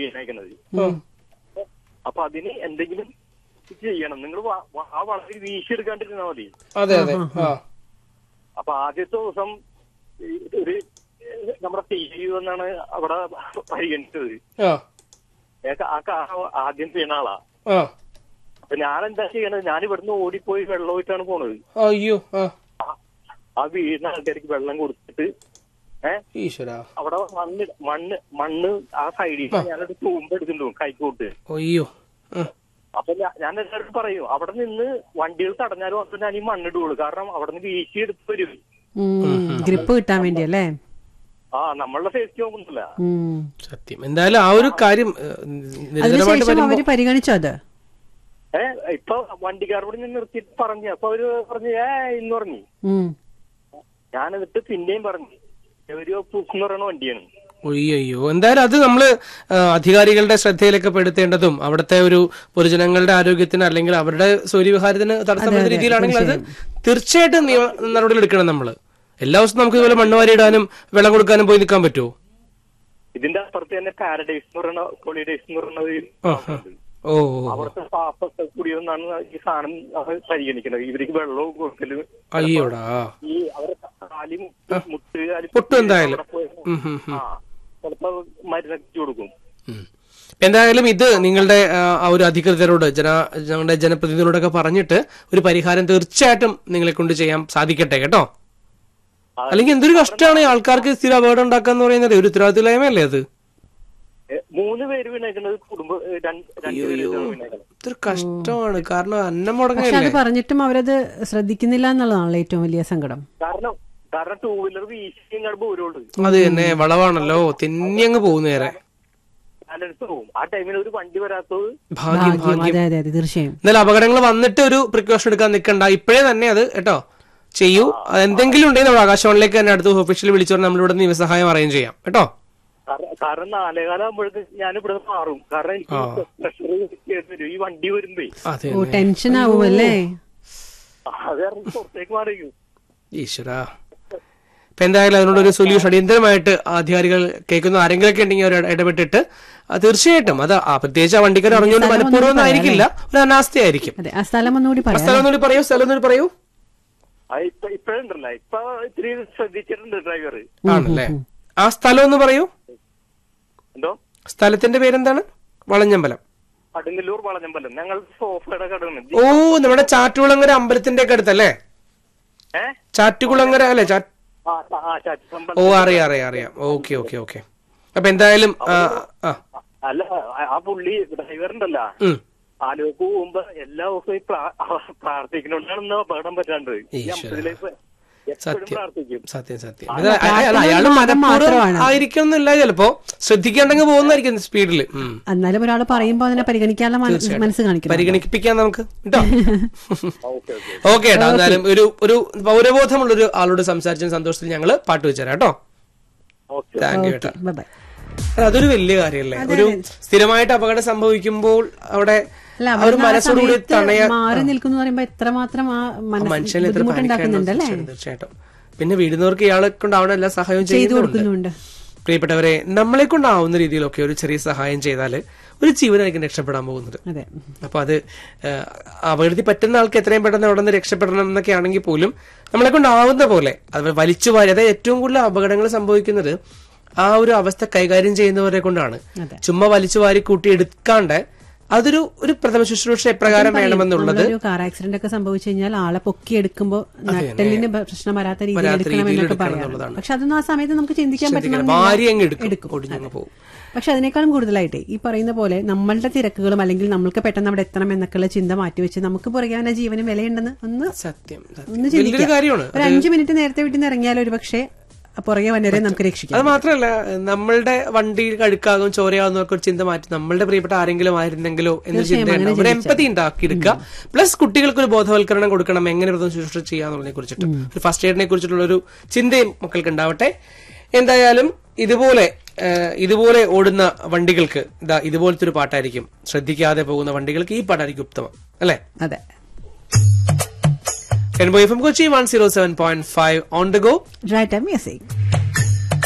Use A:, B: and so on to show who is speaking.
A: വീണേക്കണത്
B: ആ.
A: അപ്പൊ അതിന് എന്തെങ്കിലും ചെയ്യണം നിങ്ങൾ ആ വളവിൽ വീശിയെടുക്കാണ്ടിരുന്നാ മതി
B: അതെ അതെ ആ
A: അപ്പൊ ആദ്യത്തെ ദിവസം ഈ ഒരു ഏഹ്, നമ്മുടെ ടി വി എന്നാണ് അവിടെ പരിഗണിച്ചത്
B: ആ
A: ഏക- ആ കാ ആദ്യം വീണ ആളാ
B: ആ
A: അപ്പൊ ഞാൻ എന്താ ചെയ്യണത് ഞാൻ ഇവിടുന്ന് ഓടിപ്പോയി വെള്ളം ഒഴിച്ചാണ് പോണത്
B: അയ്യോ ആ
A: ആ- ആ വീടിന് ആൾക്കാർക്ക് വെള്ളം കൊടുത്തിട്ട് ഏഹ്
B: ഈശ്വര
A: അവിടെ മണ്ണ് മണ്ണ് മണ്ണ് ആ സൈഡിൽ ഞാനൊരു തൂമ്പ് എടുത്തിട്ടുണ്ട് കൈക്കോട്ട്
B: അയ്യോ ആ.
A: അപ്പൊ ഞാ- ഞാൻ എല്ലാവരും പറയും അവിടെ നിന്ന് വണ്ടികൾ തടഞ്ഞാലും അപ്പൊ ഞാൻ ഈ മണ്ണിടുള്ളൂ കാരണം അവിടെ നിന്ന് വീശി എടുത്ത് വരും
C: ഗ്രിപ്പ് കിട്ടാൻ വേണ്ടി അല്ലേ
A: ആ നമ്മളുടെ സേഫ്റ്റി നോക്കുന്നില്ല
C: ഉം.
B: സത്യം എന്തായാലും ആ ഒരു കാര്യം ഏഹ്, നിരന്തരമായിട്ട്
C: അതിനുശേഷം
B: വരുമ്പോ
C: അവര് പരിഗണിച്ചോ അത്
A: ഏ ഇപ്പൊ വണ്ടിക്കാരോട് ഞാൻ നിർത്തിയിട്ട് പറഞ്ഞു അപ്പൊ അവര് പറഞ്ഞു ഏ ഇന്ന് പറഞ്ഞു
C: ഉം.
A: ഞാൻ എന്നിട്ട് പിന്നെയും പറഞ്ഞു ഒരു പൂസ് എന്ന് പറയുന്ന വണ്ടിയാണ്
B: ഒയ്യോ എന്തായാലും അത് നമ്മള് ആ, അധികാരികളുടെ ശ്രദ്ധയിലൊക്കെ പെടുത്തേണ്ടതും അവിടുത്തെ ഒരു പൊതുജനങ്ങളുടെ ആരോഗ്യത്തിന് അല്ലെങ്കിൽ അവരുടെ സൂര്യവിഹാരത്തിന് തടസ്സപ്പെടുന്ന രീതിയിലാണെങ്കിൽ അത് തീർച്ചയായിട്ടും നിയമ നടപടികൾ എടുക്കണം നമ്മള് എല്ലാ ദിവസവും നമുക്ക് ഇതുപോലെ മണ്ണ് വാരിയിടാനും വെള്ളം കൊടുക്കാനും പോയി നിൽക്കാൻ പറ്റുമോ
A: ഇതിന്റെ അപ്പുറത്ത് തന്നെ പാരഡൈസ് എന്ന് പറയുന്ന ഹോളിഡേസ് എന്ന് പറയുന്ന ഒരു
B: ആ, ആ. ഓ ഓ, ഓ.
A: അവിടുത്തെ പാപ്പൊക്കെ കൂടിയതെന്നാണ് ഈ സാധനം അവർ പരിഗണിക്കുന്നത് ഇവർക്ക് വെള്ളവും കൊടുക്കലും
B: അയ്യോടാ
A: ഈ അവരെ കാലി മുട്ട് മുട്ട് കാലി
B: പൊട്ടും എന്തായാലും.
A: അവിടെ പോയി-
B: ഉം, ഉം, ഉം.
A: ആ ചിലപ്പോ മരുന്നൊക്കെ കൊടുക്കും
B: ഉം. എന്തായാലും ഇത് നിങ്ങളുടെ ആ, ആ ഒരു അധികൃതരോട് ജന ഞങ്ങളുടെ ജനപ്രതിനിധികളോടൊക്കെ പറഞ്ഞിട്ട് ഒരു പരിഹാരം തീർച്ചയായിട്ടും നിങ്ങളെ കൊണ്ട് ചെയ്യാൻ സാധിക്കട്ടെ കേട്ടോ അല്ലെങ്കിൽ എന്തൊരു കഷ്ടമാണ് ഈ ആൾക്കാർക്ക് സ്ഥിരം അപകടം ഉണ്ടാക്കാന്ന് പറയുന്നത് ഒരു ഉത്തരവാദിത്തമില്ലായ്മയല്ലേ അത്
A: ഏ, മൂന്ന് പേര് വീണേക്കുന്നത് കുടുംബ ഏ, രണ്ട് രണ്ട് പേര് വീണേക്കുന്നത്
B: ഇതൊരു കഷ്ടമാണ് കാരണം അന്നം
C: പക്ഷെ അത്
B: മുടങ്ങല്ലേ
C: പറഞ്ഞിട്ടും അവരത് ശ്രദ്ധിക്കുന്നില്ല എന്നുള്ളതാണല്ലോ ഏറ്റവും വലിയ സങ്കടം
A: കാരണം കാരണം ടൂ വീലർ വീശി ഇങ്ങോട്ട് പോരുള്ളൂ
B: അത് തന്നെ വളവാണല്ലോ തെന്നിയങ്ങ് പോകുന്ന നേരെ
A: ബാലൻസ് പോകും ആ ടൈമിൽ ഒരു വണ്ടി വരാത്തത്
B: ഭാഗ്യം
C: ഭാഗ്യം
B: ഭാഗ്യം
C: അതെ അതെ അതെ തീർച്ചയായും
B: എന്നാലും അപകടങ്ങൾ വന്നിട്ട് ഒരു പ്രിക്കോഷൻ എടുക്കാൻ നിൽക്കണ്ട ഇപ്പോഴേ തന്നെ അത് കേട്ടോ ചെയ്യൂ അത് എന്തെങ്കിലും ഉണ്ടെങ്കിൽ നമ്മൾ ആകാശവാണിയിലേക്ക് തന്നെ അടുത്ത ഒഫീഷ്യലി വിളിച്ചു പറഞ്ഞാൽ നമ്മളിവിടെ നിയമസഹായം അറേഞ്ച് ചെയ്യാം കേട്ടോ
A: കാരണം- കാരണം നാലേകാലം ആകുമ്പോഴേക്ക് ഞാൻ ഇവിടെ മാറും കാരണം എനിക്ക് പ്രഷർ വരും ഈ വണ്ടി വരുമ്പേ
B: അതെ
C: ഓ ടെൻഷൻ ആവുമല്ലേ
A: അത് കാരണം പുറത്തേക്ക് മാറിക്കും
B: ഈശ്വര ഇപ്പൊ എന്തായാലും അതിനുള്ളൊരു സൊല്യൂഷൻ അടിയന്തരമായിട്ട് അധികാരികൾ കേൾക്കുന്ന ആരെങ്കിലും ഒക്കെ ഉണ്ടെങ്കിൽ അവർ ഇടപെട്ടിട്ട് ആ, തീർച്ചയായിട്ടും അത് ആ, പ്രത്യേകിച്ച് ആ വണ്ടിക്കാർ അറിഞ്ഞുകൊണ്ട്
C: സ്ഥലം ഒന്നും
B: മനഃപൂർവ്വം ആയിരിക്കില്ല ഒരു അനാസ്ഥയായിരിക്കും
C: അതെ ആ സ്ഥലം ഒന്നുകൂടി
B: ആ
C: പറയാം
B: സ്ഥലം ഒന്നുകൂടി പറയൂ സ്ഥലം ഒന്നുകൂടി പറയൂ
A: ഇപ്പൊ ഇപ്പഴുണ്ടല്ല ഇപ്പൊ ഇത്തിരി ശ്രദ്ധിച്ചിട്ടുണ്ട് ഡ്രൈവർ
B: ആണല്ലേ ആ സ്ഥലം ഒന്ന് പറയൂ
A: എന്തോ
B: സ്ഥലത്തിന്റെ പേരെന്താണ് വളഞ്ഞമ്പലം
A: അടുങ്ങല്ലൂർ വളഞ്ഞമ്പലം ഞങ്ങൾ സോഫയുടെ കടയാണ്
B: ഓ നമ്മുടെ ചാറ്റുകുളങ്ങര അമ്പലത്തിന്റെ ഒക്കെ അടുത്തല്ലേ
A: ഏ
B: ചാറ്റുകുളങ്ങര അല്ലേ ചാ
A: ആ ആ ചാറ്റമ്പലം
B: ഓ അറിയാം അറിയാം അറിയാം ഓക്കെ ഓക്കെ ഓക്കെ അപ്പൊ എന്തായാലും ആ ആ
A: അല്ല ആ- ആ പുള്ളി ഡ്രൈവറുണ്ടല്ല
B: ഉം.
A: ആലുവക്ക് പോകുമ്പോ എല്ലാ ദിവസവും ഈ പ്രാ- പ്രാർത്ഥിക്കണോണ്ടാണ് അപകടം പറ്റാണ്ട് ഈ
B: ഈശ്വരാ.
A: അമ്പലത്തിലേക്ക് എപ്പോഴും
B: സത്യം.
A: പ്രാർത്ഥിക്കും
B: സത്യം സത്യം
C: അത്
B: ഇത് അയ- അയാൾ
C: പ്രാർത്ഥന
B: മനഃപൂർവ്വം
C: മാത്രമാണ്.
B: ആയിരിക്കുന്നില്ല ചിലപ്പോ ശ്രദ്ധിക്കാണ്ടെങ്കിൽ പോകുന്നതായിരിക്കും സ്പീഡിൽ
C: എന്നാലും ഒരാൾ പറയുമ്പോൾ അതിനെ പരിഗണിക്കാനുള്ള മന- മനസ്സ് കാണിക്കണം
B: പരിഗണിപ്പിക്കാം നമുക്ക് കേട്ടോ
A: ഓക്കെ ഓക്കെ
B: ഓക്കെ ഏട്ടാ എന്തായാലും ഒരു ഒരു പൗരബോധമുള്ള ഒരു ആളോട് സംസാരിച്ച സന്തോഷത്തിൽ ഞങ്ങള് പാട്ട് വെച്ചുതരാം കേട്ടോ
A: ഓക്കെ
B: താങ്ക് യു ഏട്ടാ
C: ബൈ ബൈ
B: അത് അതൊരു വലിയ കാര്യമല്ലേ ഒരു സ്ഥിരമായിട്ട് അപകടം സംഭവിക്കുമ്പോൾ അവിടെ
C: അല്ല
B: ആ ഒരു
C: അവിടെ ആ
B: മനസ്സോടുകൂടി
C: സമയത്ത്
B: തണയാ
C: മാറി നിൽക്കുന്നു പറയുമ്പോ എത്രമാത്രം ആ മനസ്സ്
B: മനുഷ്യന് എത്ര
C: ബുദ്ധിമുട്ടുണ്ടാക്കുന്നുണ്ട് അല്ലേ
B: തീർച്ചയായിട്ടും തീർച്ചയായിട്ടും പിന്നെ വീടുന്നവർക്ക് ഇയാളെ കൊണ്ട് അവിടെ എല്ലാ സഹായവും
C: ചെയ്തു
B: ചെയ്യുന്നുണ്ട്
C: കൊടുക്കുന്നുണ്ട്
B: പ്രിയപ്പെട്ടവരെ നമ്മളെ കൊണ്ടാവുന്ന രീതിയിലൊക്കെ ഒരു ചെറിയ സഹായം ചെയ്താൽ ഒരു ജീവനായിരിക്കും രക്ഷപ്പെടാൻ പോകുന്നത്
C: അതെ
B: അപ്പൊ അത് ഏഹ്, അപകടത്തിൽ പറ്റുന്ന ആൾക്ക് എത്രയും പെട്ടെന്ന് അവിടെ നിന്ന് രക്ഷപ്പെടണം എന്നൊക്കെ ആണെങ്കിൽ പോലും നമ്മളെ കൊണ്ടാവുന്ന പോലെ അത് വലിച്ചു വാരി അതായത് ഏറ്റവും കൂടുതൽ അപകടങ്ങൾ സംഭവിക്കുന്നത് ആ ഒരു അവസ്ഥ കൈകാര്യം ചെയ്യുന്നവരെ കൊണ്ടാണ്
C: അതെ.
B: ചുമ്മാ വലിച്ചു വാരി കൂട്ടി എടുക്കാണ്ട് അതൊരു ഒരു പ്രഥമ ശുശ്രൂഷ എപ്രകാരം വേണമെന്നുള്ളത്
C: ഒരു കാർ ആക്സിഡന്റ് ഒക്കെ സംഭവിച്ചു കഴിഞ്ഞാൽ ആളെ പൊക്കി എടുക്കുമ്പോ നട്ടലിന് പ്രശ്നം വരാത്ത രീതിയിൽ
B: വരാത്ത
C: എടുക്കണം
B: രീതിയിൽ
C: എന്നൊക്കെ
B: എടുക്കണം
C: പറയാം
B: എന്നുള്ളതാണ്.
C: പക്ഷെ അതൊന്നും ആ സമയത്ത് നമുക്ക് ചിന്തിക്കാൻ
B: ശ്രദ്ധിക്കണം.
C: പറ്റണം
B: വാരി അങ്ങ് എടുക്കും ഒടിഞ്ഞങ്ങ് പോകും
C: പക്ഷെ അതിനേക്കാളും കൂടുതലായിട്ട് ഈ പറയുന്ന പോലെ നമ്മളുടെ തിരക്കുകളും അല്ലെങ്കിൽ നമ്മൾക്ക് പെട്ടെന്ന് അവിടെ എത്തണം എന്നൊക്കെയുള്ള ചിന്ത മാറ്റിവെച്ച് നമുക്ക് പുറകെ അവന്റെ ജീവന് വിലയുണ്ടെന്ന് ഒന്ന്
B: സത്യം സത്യം.
C: ഒന്ന്
B: വലിയൊരു
C: ചിന്തിക്കാം
B: കാര്യമാണ്
C: ഒരു അഞ്ചു മിനിറ്റ് നേരത്തെ വീട്ടിൽ നിന്ന് ഇറങ്ങിയാൽ ഒരു പക്ഷേ പുറകെ വന്നവരെ നമുക്ക് രക്ഷിക്കാം
B: അത് മാത്രമല്ല നമ്മളുടെ വണ്ടി കഴുക്കാകും ചോരയാകും എന്നൊക്കെ ഒരു ചിന്ത മാറ്റി നമ്മളുടെ പ്രിയപ്പെട്ട ആരെങ്കിലും ആയിരുന്നെങ്കിലോ എന്ന ചിന്തയുണ്ടാവും ഒരു എമ്പതി ഉണ്ടാക്കിയെടുക്കുക പ്ലസ് കുട്ടികൾക്ക് ഒരു ബോധവൽക്കരണം കൊടുക്കണം എങ്ങനെ പ്രഥമ ശുശ്രൂഷ ചെയ്യാന്നുള്ളതിനെ കുറിച്ചിട്ട് ഒരു ഫസ്റ്റ് എയ്ഡിനെ കുറിച്ചിട്ടുള്ള ഒരു ചിന്തയും മക്കൾക്ക് ഉണ്ടാവട്ടെ എന്തായാലും ഇതുപോലെ ഏഹ്, ഇതുപോലെ ഓടുന്ന വണ്ടികൾക്ക് ഇതാ ഇതുപോലത്തെ ഒരു പാട്ടായിരിക്കും ശ്രദ്ധിക്കാതെ പോകുന്ന വണ്ടികൾക്ക് ഈ പാട്ടായിരിക്കും ഉത്തമം അല്ലേ
C: അതെ
B: എൻ ബോയ് F M Kochi one zero seven point five on the go
C: right music